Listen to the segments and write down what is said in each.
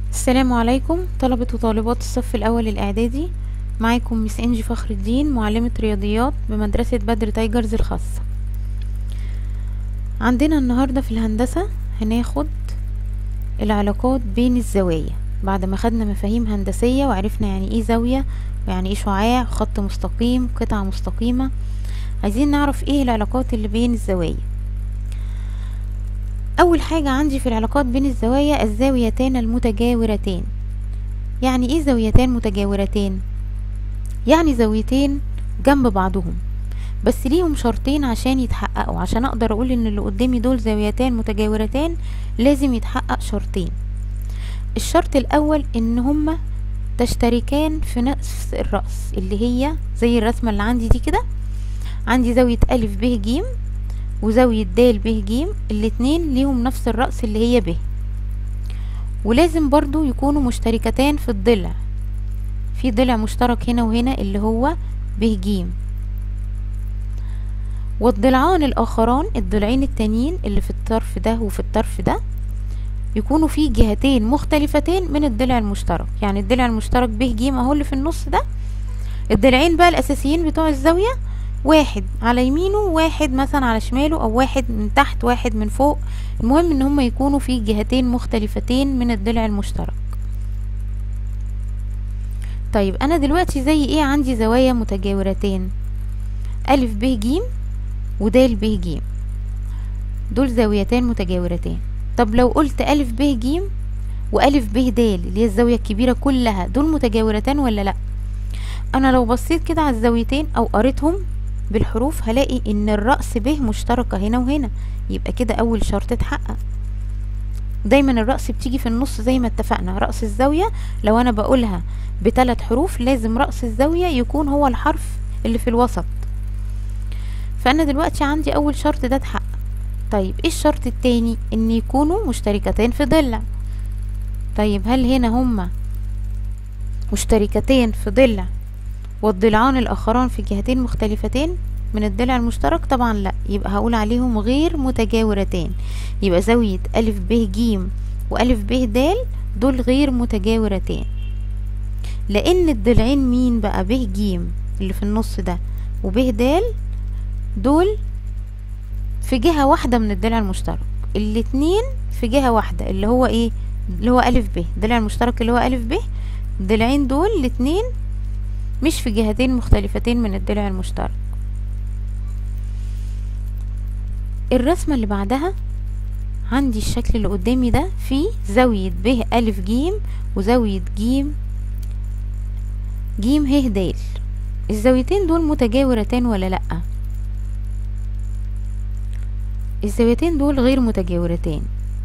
السلام عليكم طلبة وطالبات الصف الأول الإعدادي معاكم مس إنجي فخر الدين معلمة رياضيات بمدرسة بدر تايجرز الخاصة عندنا النهاردة في الهندسة هناخد العلاقات بين الزوايا بعد ما خدنا مفاهيم هندسية وعرفنا يعني ايه زاوية ويعني ايه شعاع خط مستقيم قطعة مستقيمة عايزين نعرف ايه العلاقات اللي بين الزوايا اول حاجة عندي في العلاقات بين الزوايا الزاويتان المتجاورتان يعني ايه زاويتان متجاورتان يعني زاويتين جنب بعضهم بس ليهم شرطين عشان يتحققوا عشان اقدر اقول ان اللي قدامي دول زاويتان متجاورتان لازم يتحقق شرطين الشرط الاول ان هما تشتركان في نفس الرأس اللي هي زي الرسمة اللي عندي دي كده عندي زاوية ألف ب ج وزاوية د ب ج الاتنين ليهم نفس الرأس اللي هي ب ولازم برضو يكونوا مشتركتان في الضلع في ضلع مشترك هنا وهنا اللي هو ب ج والضلعان الآخران الضلعين التانيين اللي في الطرف ده وفي الطرف ده يكونوا في جهتين مختلفتين من الضلع المشترك يعني الضلع المشترك ب ج اهو اللي في النص ده الضلعين بقى الأساسيين بتوع الزاوية واحد على يمينه واحد مثلا على شماله او واحد من تحت واحد من فوق المهم ان هما يكونوا في جهتين مختلفتين من الضلع المشترك طيب انا دلوقتي زي ايه عندي زوايا متجاورتين الف ب ج ودال ب ج دول زاويتان متجاورتان طب لو قلت الف ب ج والف ب د اللي هي الزاويه الكبيره كلها دول متجاورتان ولا لا انا لو بصيت كده على الزاويتين او قريتهم بالحروف هلاقي ان الرأس ب مشتركة هنا وهنا يبقى كده اول شرط اتحقق دايما الرأس بتيجي في النص زي ما اتفقنا رأس الزاوية لو انا بقولها بثلاث حروف لازم رأس الزاوية يكون هو الحرف اللي في الوسط فانا دلوقتي عندي اول شرط ده اتحقق طيب ايه الشرط التاني ان يكونوا مشتركتين في ضلع طيب هل هنا هما مشتركتين في ضلع والضلعان الآخران في جهتين مختلفتين من الضلع المشترك طبعا لا يبقى هقول عليهم غير متجاورتان يبقى زاوية ألف ب ج وألف ب د دول غير متجاورتان لأن الضلعين مين بقى ب ج اللي في النص ده وب د دول في جهة واحدة من الضلع المشترك الاتنين في جهة واحدة اللي هو ايه اللي هو ألف ب الضلع المشترك اللي هو ألف ب الضلعين دول الاتنين مش في جهتين مختلفتين من الضلع المشترك الرسمة اللي بعدها عندي الشكل اللي قدامي ده فيه زاوية ب ألف ج وزاوية ج ج ه د الزاويتين دول متجاورتان ولا لأ الزاويتين دول غير متجاورتان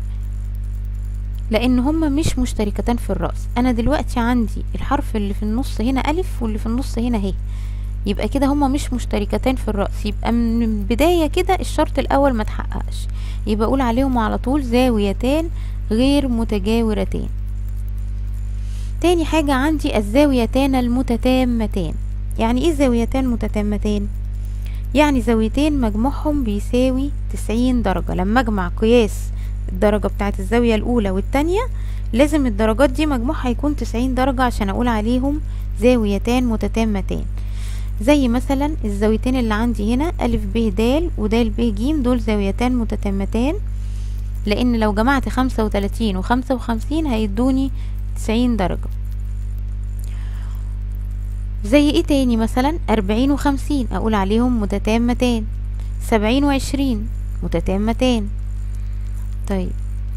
لان هما مش مشتركتان في الرأس انا دلوقتي عندي الحرف اللي في النص هنا الف واللي في النص هنا ه يبقى كده هما مش مشتركتان في الرأس يبقى من البداية كده الشرط الاول ما تحققش يبقى اقول عليهم على طول زاويتان غير متجاورتان تاني حاجة عندي الزاويتان المتتامتان يعني ايه زاويتان متتامتان يعني زاويتين مجموعهم بيساوي تسعين درجة لما اجمع قياس الدرجة بتاعت الزاوية الأولى والتانية لازم الدرجات دي مجموعها يكون تسعين درجة عشان أقول عليهم زاويتان متتامتان زي مثلا الزاويتين اللي عندي هنا ألف ب د ودال ب ج دول زاويتان متتامتان لأن لو جمعت خمسة وتلاتين وخمسة وخمسين هيدوني تسعين درجة زي ايه تاني مثلا أربعين وخمسين أقول عليهم متتامتان سبعين وعشرين متتامتان طيب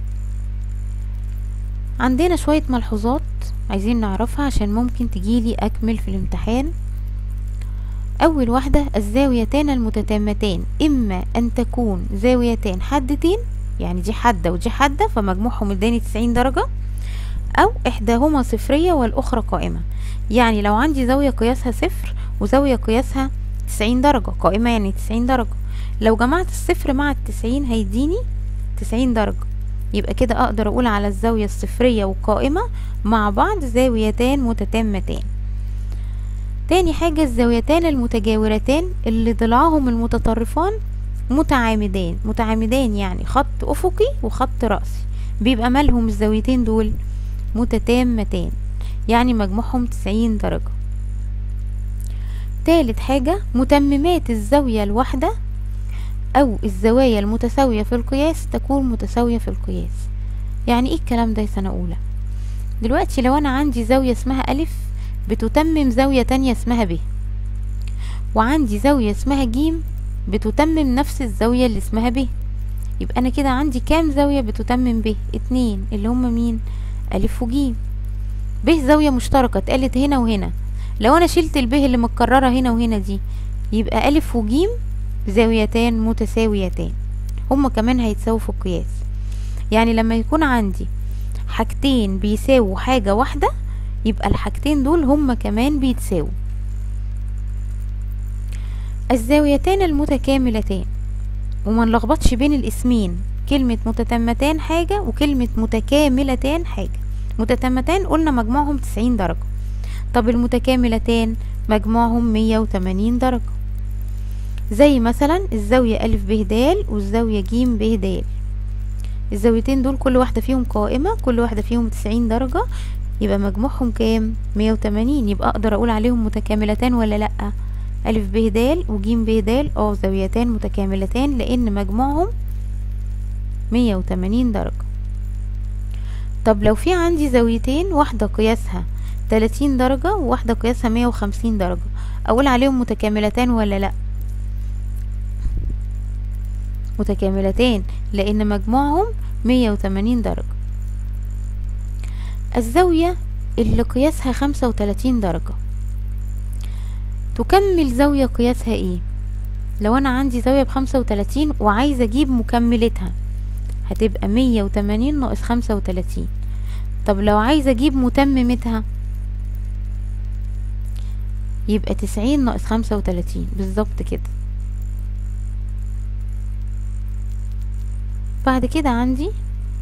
عندنا شوية ملحوظات عايزين نعرفها عشان ممكن تجيلي أكمل في الامتحان أول واحدة الزاويتان المتتامتان إما أن تكون زاويتان حدتين يعني دي حادة ودي حادة فمجموعهم اداني تسعين درجة أو إحداهما صفرية والأخرى قائمة يعني لو عندي زاوية قياسها صفر وزاوية قياسها تسعين درجة قائمة يعني تسعين درجة لو جمعت الصفر مع التسعين هيديني تسعين درجة يبقى كده اقدر اقول على الزاوية الصفرية والقائمة مع بعض زاويتان متتامتان تاني حاجة الزاويتان المتجاورتان اللي ضلعهم المتطرفان متعامدان متعامدان يعني خط افقي وخط رأسي بيبقى مالهم الزاويتين دول متتامتان يعني مجموعهم تسعين درجة تالت حاجة متممات الزاوية الواحدة أو الزوايا المتساوية في القياس تكون متساوية في القياس يعني ايه الكلام ده يا سنة أولى دلوقتي لو أنا عندي زاوية اسمها ألف بتتمم زاوية تانية اسمها ب وعندي زاوية اسمها جيم بتتمم نفس الزاوية اللي اسمها ب يبقى أنا كده عندي كام زاوية بتتمم ب اتنين اللي هما مين ألف وجيم ب زاوية مشتركة اتقالت هنا وهنا لو أنا شلت الب اللي متكررة هنا وهنا دي يبقى ألف وجيم زاويتان متساويتان هما كمان هيتساووا في القياس يعني لما يكون عندي حاجتين بيساووا حاجة واحدة يبقى الحاجتين دول هما كمان بيتساووا الزاويتان المتكاملتان وما نلخبطش بين الاسمين كلمة متتمتان حاجة وكلمة متكاملتان حاجة متتمتان قلنا مجموعهم تسعين درجة طب المتكاملتان مجموعهم مية وتمانين درجة زي مثلا الزاوية ألف ب د والزاوية ج ب د الزاويتين دول كل واحدة فيهم قائمة كل واحدة فيهم تسعين درجة يبقى مجموعهم كام مية وتمانين يبقى أقدر أقول عليهم متكاملتان ولا لأ ألف ب د وج ب د اه زاويتان متكاملتان لأن مجموعهم مية وتمانين درجة طب لو في عندي زاويتين واحدة قياسها تلاتين درجة وواحدة قياسها مية وخمسين درجة أقول عليهم متكاملتان ولا لأ متكاملتان لأن مجموعهم مية وتمانين درجة الزاوية اللي قياسها خمسة وتلاتين درجة تكمل زاوية قياسها ايه لو انا عندي زاوية بخمسة وتلاتين وعايزة اجيب مكملتها هتبقى مية وتمانين ناقص خمسة وتلاتين طب لو عايزة اجيب متممتها يبقى تسعين ناقص خمسة وتلاتين بالظبط كده بعد كده عندي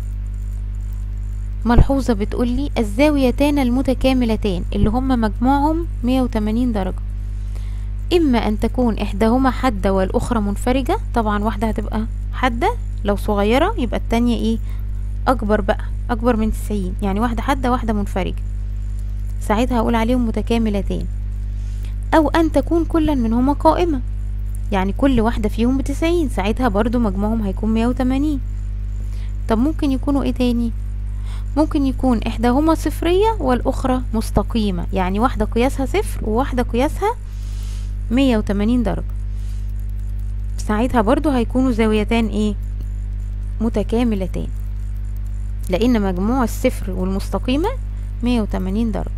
ملحوظة بتقولي الزاويتان المتكاملتان اللي هما مجموعهم مية وتمانين درجة إما أن تكون إحداهما حادة والأخرى منفرجة طبعا واحدة هتبقى حادة لو صغيرة يبقى التانية إيه أكبر بقى أكبر من تسعين يعني واحدة حادة واحدة منفرجة ساعتها هقول عليهم متكاملتان أو أن تكون كلا منهما قائمة يعني كل واحدة فيهم بتسعين ساعتها برضو مجموعهم هيكون مية وتمانين طب ممكن يكونوا ايه تاني ممكن يكون احداهما صفرية والاخرى مستقيمة يعني واحدة قياسها صفر وواحدة قياسها مية وتمانين درجة ساعتها برضو هيكونوا زاويتان ايه متكاملتان لان مجموع الصفر والمستقيمة مية وتمانين درجة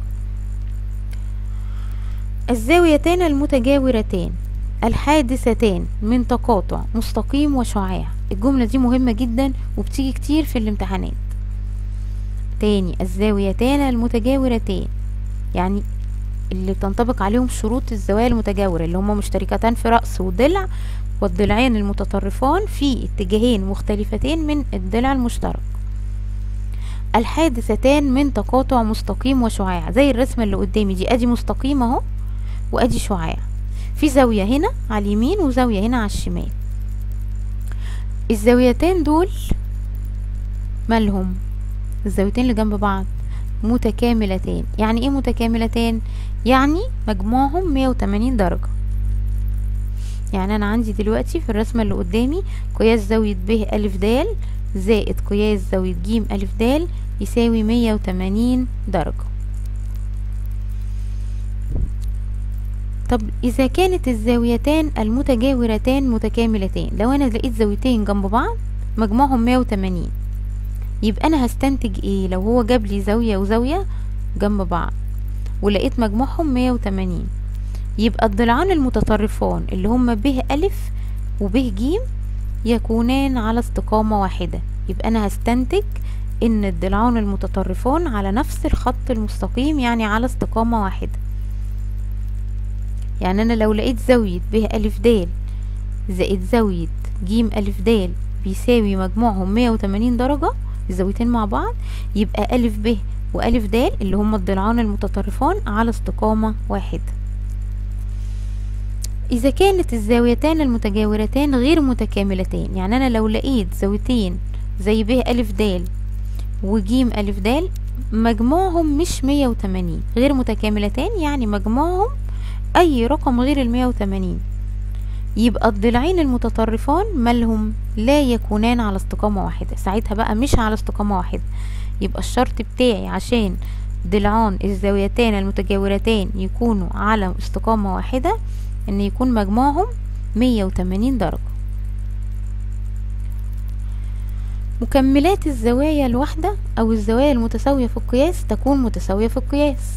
الزاويتان المتجاورتان الحادثتان من تقاطع مستقيم وشعاع الجملة دي مهمة جدا وبتيجي كتير في الامتحانات تاني الزاويتان المتجاورتان يعني اللي بتنطبق عليهم شروط الزوايا المتجاورة اللي هما مشتركتان في رأس وضلع والضلعين المتطرفان في اتجاهين مختلفتين من الضلع المشترك الحادثتان من تقاطع مستقيم وشعاع زي الرسمة اللي قدامي دي ادي مستقيم اهو وادي شعاع في زاوية هنا على اليمين وزاوية هنا على الشمال الزاويتين دول مالهم الزاويتين اللي جنب بعض متكاملتان يعني ايه متكاملتان يعني مجموعهم 180 درجة يعني انا عندي دلوقتي في الرسمة اللي قدامي قياس زاوية ب ألف د زائد قياس زاوية ج ألف د يساوي 180 درجة طب إذا كانت الزاويتان المتجاورتان متكاملتان لو أنا لقيت زاويتين جنب بعض مجموعهم 180 يبقى أنا هستنتج إيه لو هو جاب لي زاوية وزاوية جنب بعض ولقيت مجموعهم 180 يبقى الضلعان المتطرفان اللي هما ب ألف وب ج يكونان على استقامة واحدة يبقى أنا هستنتج إن الضلعان المتطرفان على نفس الخط المستقيم يعني على استقامة واحدة يعني أنا لو لقيت زاوية ب ألف د زائد زاوية ج ألف د بيساوي مجموعهم مية وتمانين درجة الزاويتين مع بعض يبقى ألف ب وألف د اللي هما الضلعان المتطرفان على استقامة واحدة إذا كانت الزاويتان المتجاورتان غير متكاملتان يعني أنا لو لقيت زاويتين زي ب ألف د وج ألف د مجموعهم مش مية وتمانين غير متكاملتان يعني مجموعهم اي رقم غير المية وتمانين يبقى الضلعين المتطرفان مالهم لا يكونان على استقامة واحدة ساعتها بقى مش على استقامة واحدة يبقى الشرط بتاعي عشان ضلعان الزاويتان المتجاورتان يكونوا على استقامة واحدة ان يكون مجموعهم مية وتمانين درجة مكملات الزوايا الواحدة أو الزوايا المتساوية في القياس تكون متساوية في القياس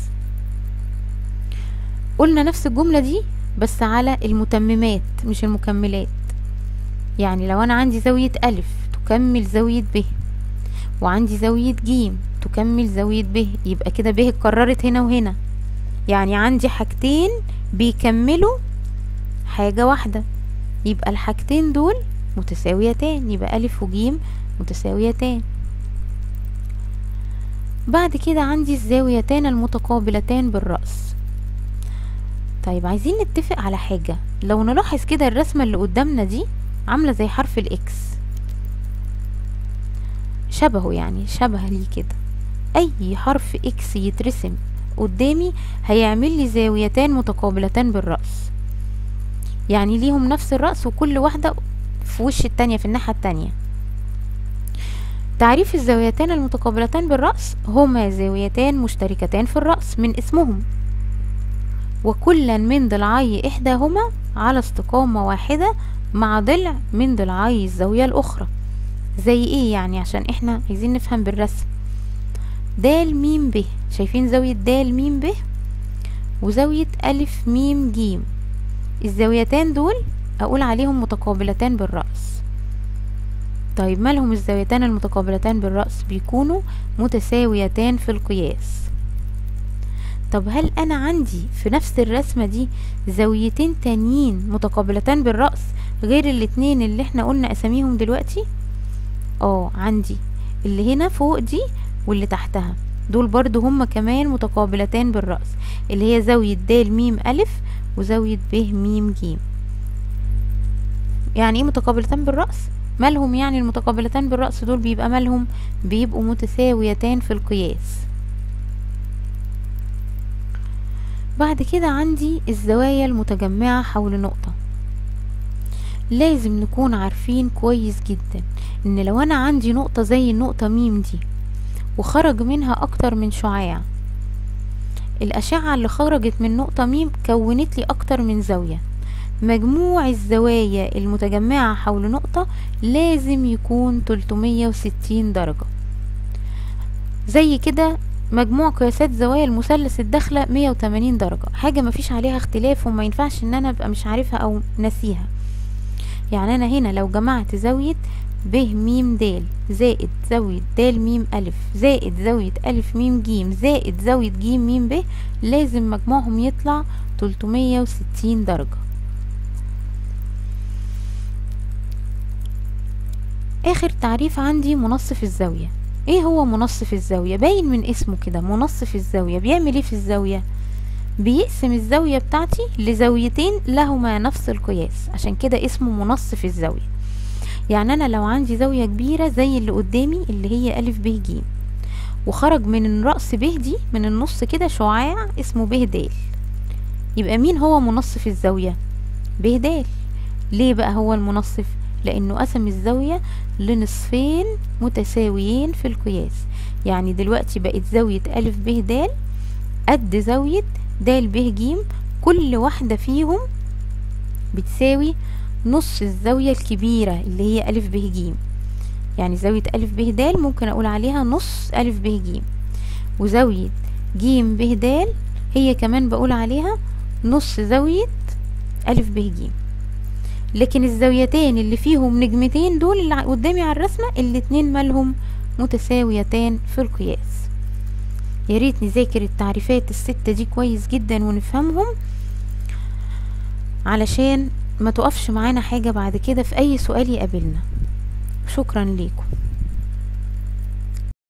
قلنا نفس الجملة دي بس على المتممات مش المكملات يعني لو أنا عندي زاوية ألف تكمل زاوية ب وعندي زاوية جيم تكمل زاوية ب يبقى كده ب اتكررت هنا وهنا يعني عندي حاجتين بيكملوا حاجة واحدة يبقى الحاجتين دول متساويتان يبقى ألف وجيم متساويتان بعد كده عندي الزاويتان المتقابلتان بالرأس طيب عايزين نتفق على حاجة لو نلاحظ كده الرسمة اللي قدامنا دي عاملة زي حرف الإكس شبهه يعني شبه ليه كده أي حرف إكس يترسم قدامي هيعمل لي زاويتان متقابلتان بالرأس يعني ليهم نفس الرأس وكل واحدة في وش التانية في الناحية التانية تعريف الزاويتان المتقابلتان بالرأس هما زاويتان مشتركتان في الرأس من اسمهم وكلا من ضلعي إحداهما على استقامة واحدة مع ضلع من ضلعي الزاوية الأخرى زي ايه يعني عشان احنا عايزين نفهم بالرسم دال ميم ب شايفين زاوية دال ميم ب وزاوية ألف ميم جيم الزاويتان دول أقول عليهم متقابلتان بالرأس طيب مالهم الزاويتان المتقابلتان بالرأس بيكونوا متساويتان في القياس طب هل أنا عندي في نفس الرسمة دي زاويتين تانيين متقابلتان بالرأس غير الاتنين اللي احنا قلنا أساميهم دلوقتي اه عندي اللي هنا فوق دي واللي تحتها دول برضو هما كمان متقابلتان بالرأس اللي هي زاوية د ميم ألف وزاوية ب ميم جيم يعني ايه متقابلتان بالرأس مالهم يعني المتقابلتان بالرأس دول بيبقى مالهم بيبقوا متساويتان في القياس بعد كده عندي الزوايا المتجمعة حول نقطة لازم نكون عارفين كويس جدا ان لو انا عندي نقطة زي النقطة ميم دي وخرج منها اكتر من شعاع الاشعة اللي خرجت من نقطة ميم كونت لي اكتر من زاوية مجموع الزوايا المتجمعة حول نقطة لازم يكون 360 درجة زي كده مجموع قياسات زوايا المثلث الداخلة 180 درجة حاجة مفيش عليها اختلاف وما ينفعش ان انا ابقى مش عارفها او ناسيها يعني انا هنا لو جمعت زاوية ب م د زائد زاوية د م ألف زائد زاوية ألف م ج زائد زاوية ج م ب لازم مجموعهم يطلع 360 درجة آخر تعريف عندي منصف الزاوية ايه هو منصف الزاوية باين من اسمه كده منصف الزاوية بيعمل ايه في الزاوية بيقسم الزاوية بتاعتي لزاويتين لهما نفس القياس عشان كده اسمه منصف الزاوية يعني انا لو عندي زاوية كبيرة زي اللي قدامي اللي هي ألف ب ج وخرج من رأس ب دي من النص كده شعاع اسمه ب د يبقى مين هو منصف الزاوية ب د ليه بقى هو المنصف لانه قسم الزاوية لنصفين متساويين في القياس يعني دلوقتي بقت زاوية ألف ب د قد زاوية د ب ج كل واحدة فيهم بتساوي نص الزاوية الكبيرة اللي هي ألف ب ج يعني زاوية ألف ب د ممكن أقول عليها نص ألف ب ج وزاوية ج ب د هي كمان بقول عليها نص زاوية ألف ب ج لكن الزاويتين اللي فيهم نجمتين دول اللي قدامي على الرسمة الاتنين مالهم متساويتان في القياس يا ريت نذاكر التعريفات الستة دي كويس جدا ونفهمهم علشان ما تقفش معانا حاجة بعد كده في اي سؤال يقابلنا شكرا ليكم